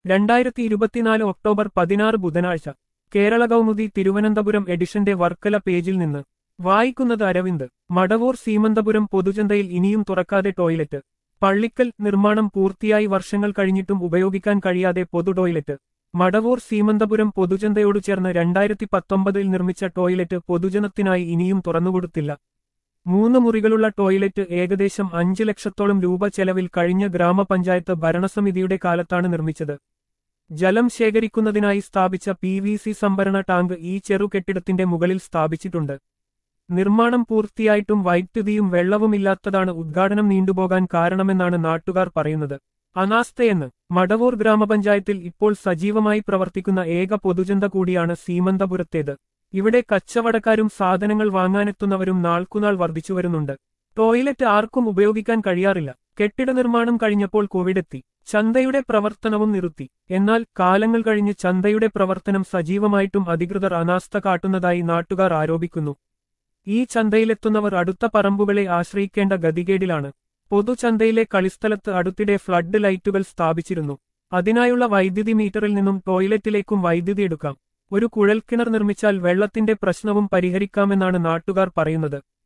രണ്ടായിരത്തി ഇരുപത്തിനാല് ഒക്ടോബർ പതിനാറ് ബുധനാഴ്ച കേരള കൗമുദി തിരുവനന്തപുരം എഡിഷന്റെ വർക്കല പേജിൽ നിന്ന് വായിക്കുന്നത് അരവിന്ദ് മടവൂർ സീമന്തപുരം പൊതുചന്തയിൽ ഇനിയും തുറക്കാതെ ടോയ്ലറ്റ് പള്ളിക്കൽ നിർമ്മാണം പൂർത്തിയായി വർഷങ്ങൾ കഴിഞ്ഞിട്ടും ഉപയോഗിക്കാൻ കഴിയാതെ പൊതു ടോയ്ലറ്റ് മടവൂർ സീമന്തപുരം പൊതുചന്തയോട് ചേർന്ന് രണ്ടായിരത്തി പത്തൊമ്പതിൽ നിർമ്മിച്ച ടോയ്ലറ്റ് പൊതുജനത്തിനായി ഇനിയും തുറന്നുകൊടുത്തില്ല മൂന്ന് മുറികളുള്ള ടോയ്ലറ്റ് ഏകദേശം അഞ്ച് ലക്ഷത്തോളം രൂപ ചെലവിൽ കഴിഞ്ഞ ഗ്രാമപഞ്ചായത്ത് ഭരണസമിതിയുടെ കാലത്താണ് നിർമ്മിച്ചത് ജലം ശേഖരിക്കുന്നതിനായി സ്ഥാപിച്ച പി വി സി സംഭരണ ടാങ്ക് ഈ ചെറു കെട്ടിടത്തിന്റെ മുകളിൽ സ്ഥാപിച്ചിട്ടുണ്ട് നിർമ്മാണം പൂർത്തിയായിട്ടും വൈദ്യുതിയും വെള്ളവുമില്ലാത്തതാണ് ഉദ്ഘാടനം നീണ്ടുപോകാൻ കാരണമെന്നാണ് നാട്ടുകാർ പറയുന്നത് അനാസ്ഥയെന്ന് മടവൂർ ഗ്രാമപഞ്ചായത്തിൽ ഇപ്പോൾ സജീവമായി പ്രവർത്തിക്കുന്ന ഏക പൊതുജന്ത കൂടിയാണ് സീമന്തപുരത്തേത് ഇവിടെ കച്ചവടക്കാരും സാധനങ്ങൾ വാങ്ങാനെത്തുന്നവരും നാൾക്കുനാൾ വർദ്ധിച്ചുവരുന്നുണ്ട് ടോയ്ലറ്റ് ആർക്കും ഉപയോഗിക്കാൻ കഴിയാറില്ല കെട്ടിട നിർമ്മാണം കഴിഞ്ഞപ്പോൾ കോവിഡെത്തി ചന്തയുടെ പ്രവർത്തനവും നിർത്തി എന്നാൽ കാലങ്ങൾ കഴിഞ്ഞ് ചന്തയുടെ പ്രവർത്തനം സജീവമായിട്ടും അധികൃതർ അനാസ്ഥ കാട്ടുന്നതായി നാട്ടുകാർ ആരോപിക്കുന്നു ഈ ചന്തയിലെത്തുന്നവർ അടുത്ത പറമ്പുകളെ ആശ്രയിക്കേണ്ട ഗതികേടിലാണ് പൊതുചന്തയിലെ കളിസ്ഥലത്ത് അടുത്തിടെ ഫ്ലഡ് ലൈറ്റുകൾ സ്ഥാപിച്ചിരുന്നു അതിനായുള്ള വൈദ്യുതി മീറ്ററിൽ നിന്നും ടോയ്ലറ്റിലേക്കും വൈദ്യുതി എടുക്കാം ഒരു കുഴൽക്കിണർ നിർമ്മിച്ചാൽ വെള്ളത്തിന്റെ പ്രശ്നവും പരിഹരിക്കാമെന്നാണ് നാട്ടുകാർ പറയുന്നത്